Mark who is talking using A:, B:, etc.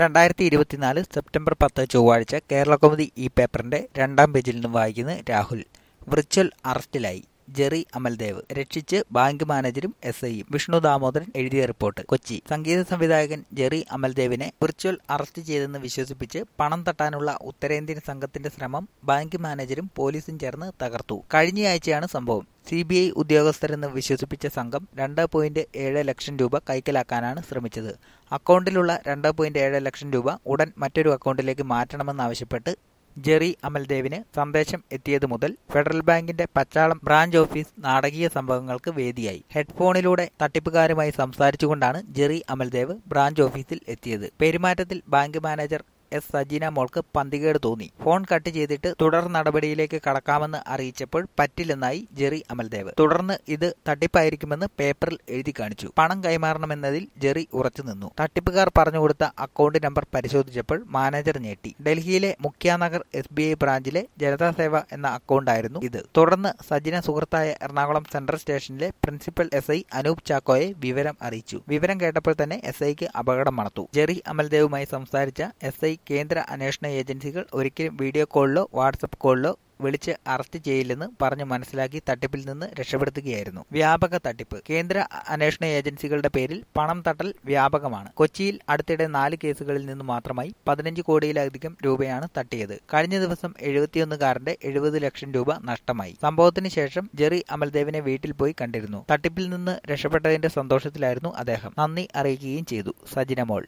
A: രണ്ടായിരത്തി ഇരുപത്തിനാല് സെപ്റ്റംബർ പത്ത് ചൊവ്വാഴ്ച കേരളകൗമുദി ഈ പേപ്പറിന്റെ രണ്ടാം പേജിൽ നിന്നും വായിക്കുന്നത് രാഹുൽ വിർച്വൽ അറസ്റ്റിലായി ജെറി അമൽദേവ് രക്ഷിച്ച് ബാങ്ക് മാനേജരും എസ് ഐയും വിഷ്ണു ദാമോദരൻ എഴുതിയ റിപ്പോർട്ട് കൊച്ചി സംഗീത സംവിധായകൻ ജെറി അമൽദേവിനെ വിർച്വൽ അറസ്റ്റ് ചെയ്തെന്ന് വിശ്വസിപ്പിച്ച് പണം തട്ടാനുള്ള ഉത്തരേന്ത്യൻ സംഘത്തിന്റെ ശ്രമം ബാങ്ക് മാനേജരും പോലീസും ചേർന്ന് തകർത്തു കഴിഞ്ഞയാഴ്ചയാണ് സംഭവം സി ബി ഐ ഉദ്യോഗസ്ഥരെന്ന് വിശ്വസിപ്പിച്ച സംഘം രണ്ട് പോയിന്റ് ഏഴ് ലക്ഷം രൂപ കൈക്കലാക്കാനാണ് ശ്രമിച്ചത് അക്കൗണ്ടിലുള്ള രണ്ട് പോയിന്റ് ഏഴ് ലക്ഷം രൂപ ഉടൻ മറ്റൊരു അക്കൗണ്ടിലേക്ക് മാറ്റണമെന്നാവശ്യപ്പെട്ട് ജെറി അമൽദേവിന് സന്ദേശം എത്തിയതു മുതൽ ഫെഡറൽ ബാങ്കിന്റെ പച്ചാളം ബ്രാഞ്ച് ഓഫീസ് നാടകീയ സംഭവങ്ങൾക്ക് വേദിയായി ഹെഡ്ഫോണിലൂടെ തട്ടിപ്പുകാരുമായി സംസാരിച്ചുകൊണ്ടാണ് ജെറി അമൽദേവ് ബ്രാഞ്ച് ഓഫീസിൽ എത്തിയത് പെരുമാറ്റത്തിൽ ബാങ്ക് മാനേജർ എസ് സജീന മോൾക്ക് പന്തികേട് തോന്നി ഫോൺ കട്ട് ചെയ്തിട്ട് തുടർ നടപടിയിലേക്ക് കടക്കാമെന്ന് അറിയിച്ചപ്പോൾ പറ്റില്ലെന്നായി ജെറി അമൽദേവ് തുടർന്ന് ഇത് തട്ടിപ്പായിരിക്കുമെന്ന് പേപ്പറിൽ എഴുതി കാണിച്ചു പണം കൈമാറണമെന്നതിൽ ജെറി ഉറച്ചുനിന്നു തട്ടിപ്പുകാർ പറഞ്ഞുകൊടുത്ത അക്കൗണ്ട് നമ്പർ പരിശോധിച്ചപ്പോൾ മാനേജർ ഞെട്ടി ഡൽഹിയിലെ മുഖ്യാനഗർ എസ് ബി ഐ ബ്രാഞ്ചിലെ ജനതാ സേവ എന്ന അക്കൗണ്ടായിരുന്നു ഇത് തുടർന്ന് സജിന സുഹൃത്തായ എറണാകുളം സെൻട്രൽ സ്റ്റേഷനിലെ പ്രിൻസിപ്പൽ എസ് ഐ അനൂപ് ചാക്കോയെ വിവരം അറിയിച്ചു വിവരം കേട്ടപ്പോൾ തന്നെ എസ് ഐക്ക് അപകടം മണത്തു ജെറി അമൽദേവുമായി സംസാരിച്ച എസ് ഐ കേന്ദ്ര അന്വേഷണ ഏജൻസികൾ ഒരിക്കലും വീഡിയോ കോളിലോ വാട്സപ്പ് കോളിലോ വിളിച്ച് അറസ്റ്റ് ചെയ്യില്ലെന്ന് പറഞ്ഞു മനസ്സിലാക്കി തട്ടിപ്പിൽ നിന്ന് രക്ഷപ്പെടുത്തുകയായിരുന്നു വ്യാപക തട്ടിപ്പ് കേന്ദ്ര അന്വേഷണ ഏജൻസികളുടെ പേരിൽ പണം തട്ടൽ വ്യാപകമാണ് കൊച്ചിയിൽ അടുത്തിടെ നാല് കേസുകളിൽ നിന്ന് മാത്രമായി പതിനഞ്ച് കോടിയിലധികം രൂപയാണ് തട്ടിയത് കഴിഞ്ഞ ദിവസം എഴുപത്തിയൊന്നുകാരന്റെ എഴുപത് ലക്ഷം രൂപ നഷ്ടമായി സംഭവത്തിന് ശേഷം ജെറി അമൽദേവിനെ വീട്ടിൽ പോയി കണ്ടിരുന്നു തട്ടിപ്പിൽ നിന്ന് രക്ഷപ്പെട്ടതിന്റെ സന്തോഷത്തിലായിരുന്നു അദ്ദേഹം നന്ദി അറിയിക്കുകയും ചെയ്തു സജിന മോൾ